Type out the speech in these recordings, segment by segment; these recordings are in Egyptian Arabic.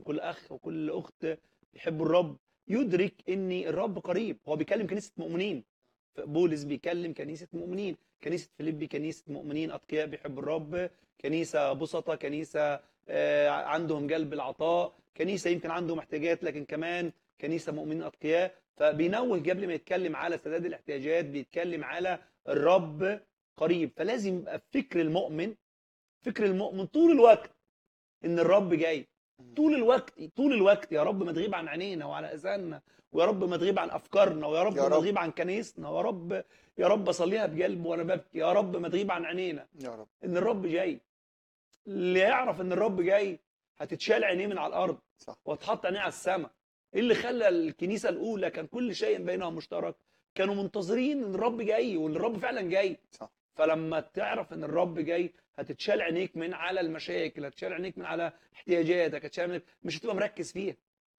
وكل اخ وكل اخت يحبوا الرب يدرك ان الرب قريب هو بيكلم كنيسه مؤمنين بولس بيكلم كنيسه مؤمنين كنيسه فيليبي كنيسه مؤمنين اتقياء بيحبوا الرب كنيسه بسطه كنيسه آه، عندهم قلب العطاء كنيسه يمكن عندهم احتياجات لكن كمان كنيسه مؤمنين اتقياء فبينوه قبل ما يتكلم على سداد الاحتياجات بيتكلم على الرب قريب فلازم يبقى فكر المؤمن فكر المؤمن طول الوقت ان الرب جاي طول الوقت طول الوقت يا رب ما تغيب عن عينينا وعلى اذاننا ويا رب ما تغيب عن افكارنا ويا رب يا ما رب. تغيب عن كنايسنا ويا رب يا رب اصليها بقلب وانا ببكي يا رب ما تغيب عن عينينا يا رب ان الرب جاي اللي يعرف ان الرب جاي هتتشال عينيه من على الارض صح وتحط عينيه على السماء ايه اللي خلى الكنيسه الاولى كان كل شيء بينهم مشترك كانوا منتظرين ان الرب جاي وان الرب فعلا جاي صح فلما تعرف ان الرب جاي هتتشال عينيك من على المشاكل هتتشال عينيك من على احتياجاتك هتتشال عينيك مش هتبقى مركز فيها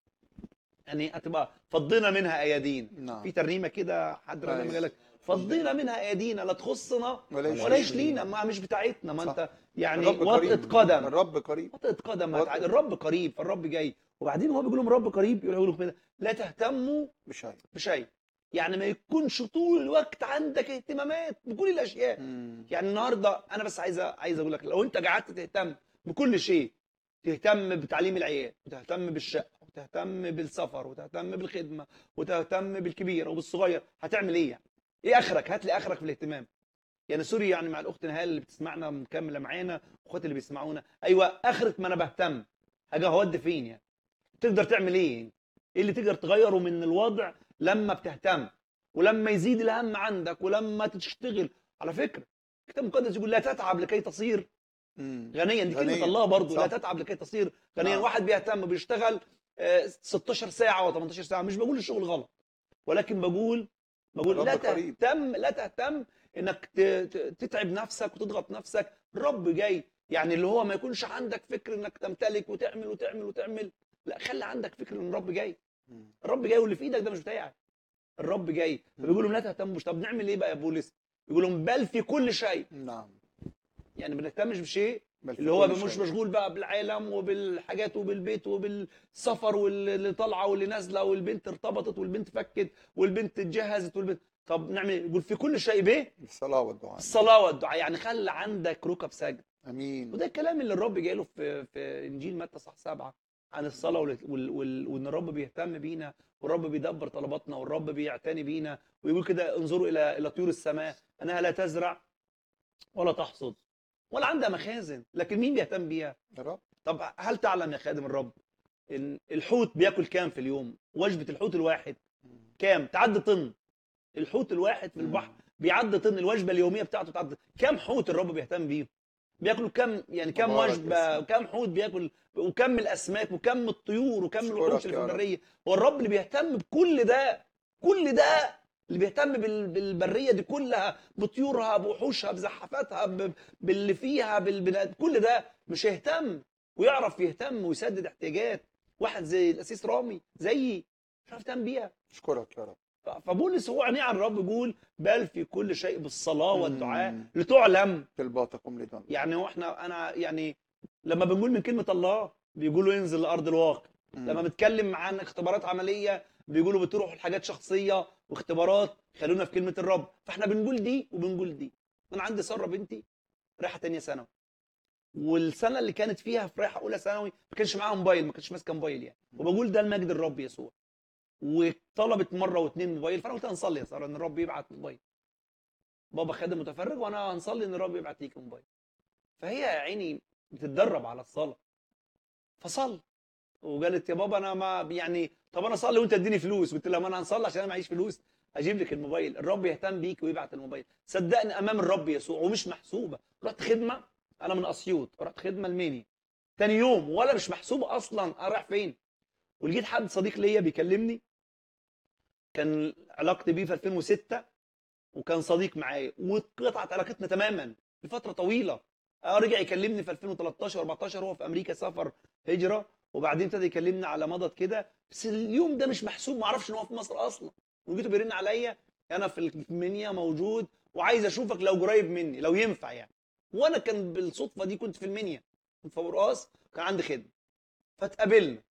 يعني هتبقى فضينا منها ايادين نعم في ترنيمه كده حد رنم كويس. قال لك فضينا منها ايادينا لا تخصنا ولا ولا لينا ما مش بتاعتنا ما صح. انت يعني الرب وطئة قريب قدم الرب قريب وطئة قدم وطئة. هتع- الرب قريب فالرب جاي وبعدين هو بيقول لهم الرب قريب يقول لهم كده لا تهتموا بشيء بشيء يعني ما يكونش طول الوقت عندك اهتمامات بكل الاشياء مم. يعني النهارده انا بس عايز عايز اقول لك لو انت قعدت تهتم بكل شيء تهتم بتعليم العيال وتهتم بالشقه وتهتم بالسفر وتهتم بالخدمه وتهتم بالكبير وبالصغير هتعمل ايه يعني؟ ايه اخرك؟ هات لي اخرك في الاهتمام. يعني سوري يعني مع الاخت نهال اللي بتسمعنا مكمله معانا واخواتي اللي بيسمعونا ايوه اخرك ما انا بهتم هاجي هودي فين يعني؟ تقدر تعمل ايه؟ ايه اللي تقدر تغيره من الوضع لما بتهتم ولما يزيد الهم عندك ولما تشتغل على فكره الكتاب المقدس يقول لا تتعب لكي تصير مم. غنيا دي كلمه غنياً. الله برضو لا صح. تتعب لكي تصير غنيا نعم. واحد بيهتم بيشتغل آه، 16 ساعه و18 ساعه مش بقول الشغل غلط ولكن بقول بقول لا الرب قريب. تهتم لا تهتم انك ت- ت- تتعب نفسك وتضغط نفسك الرب جاي يعني اللي هو ما يكونش عندك فكر انك تمتلك وتعمل وتعمل وتعمل لا خلي عندك فكر ان الرب جاي مم. الرب جاي واللي في ايدك ده مش بتاعك الرب جاي فبيقول لهم لا تهتموش طب نعمل ايه بقى يا بولس يقول لهم بل في كل شيء نعم يعني ما بنهتمش بشيء بل في اللي هو كل مش شيء. مشغول بقى بالعالم وبالحاجات وبالبيت وبالسفر واللي طالعه واللي نازله والبنت ارتبطت والبنت فكت والبنت اتجهزت والبنت طب نعمل ايه؟ يقول في كل شيء بايه؟ الصلاة والدعاء الصلاه والدعاء يعني خلي عندك ركب سجد امين وده الكلام اللي الرب جاي له في في انجيل متى صح سبعه عن الصلاه وال- وال- وال- وان الرب بيهتم بينا والرب بيدبر طلباتنا والرب بيعتني بينا ويقول كده انظروا الى الى طيور السماء انها لا تزرع ولا تحصد ولا عندها مخازن لكن مين بيهتم بيها؟ يا رب طب هل تعلم يا خادم الرب ان الحوت بياكل كام في اليوم؟ وجبه الحوت الواحد كام؟ تعدي طن الحوت الواحد في البحر بيعدي طن الوجبه اليوميه بتاعته تعدي كام حوت الرب بيهتم بيهم؟ بياكلوا كام يعني كام مبارك وجبه اسمك. وكام حوت بياكل وكم من الاسماك وكم من الطيور وكم من أشكرك الوحوش اللي في يا رب. البريه هو الرب اللي بيهتم بكل ده كل ده اللي بيهتم بال- بالبريه دي كلها بطيورها بوحوشها بزحفاتها ب- باللي فيها بالبنات كل ده مش هيهتم ويعرف يهتم ويسدد احتياجات واحد زي الاسيس رامي زيي مش عارف يهتم بيها اشكرك يا رب ف- فبولس هو عينيه على الرب يقول بل في كل شيء بالصلاه والدعاء مم. لتعلم طلباتكم لدن يعني هو احنا انا يعني لما بنقول من كلمه الله بيقولوا ينزل لارض الواقع لما بنتكلم عن اختبارات عمليه بيقولوا بتروح لحاجات شخصيه واختبارات خلونا في كلمه الرب فاحنا بنقول دي وبنقول دي انا عندي ساره بنتي رايحه تانية ثانوي والسنه اللي كانت فيها في رايحه اولى ثانوي ما كانش معاها موبايل ما كانتش ماسكه موبايل يعني وبقول ده المجد الرب يسوع وطلبت مره واثنين موبايل فانا قلت هنصلي يا ساره ان الرب يبعت موبايل بابا خادم متفرج وانا هنصلي ان الرب يبعت ليك موبايل فهي يا عيني بتتدرب على الصلاه فصلي وقالت يا بابا انا ما يعني طب انا اصلي وانت اديني فلوس قلت لها ما انا هنصلي عشان انا معيش فلوس اجيب لك الموبايل الرب يهتم بيك ويبعت الموبايل صدقني امام الرب يسوع ومش محسوبه رحت خدمه انا من اسيوط رحت خدمه المنيا تاني يوم ولا مش محسوبه اصلا انا رايح فين ولقيت حد صديق ليا بيكلمني كان علاقتي بيه في 2006 وكان صديق معايا واتقطعت علاقتنا تماما لفتره طويله اه رجع يكلمني في 2013 14 هو في امريكا سافر هجره وبعدين ابتدى يكلمني على مضض كده بس اليوم ده مش محسوب ما اعرفش ان هو في مصر اصلا ولقيته بيرن عليا انا في المنيا موجود وعايز اشوفك لو قريب مني لو ينفع يعني وانا كان بالصدفه دي كنت في المنيا كنت في ابو رقاص كان عندي خدمه فاتقابلنا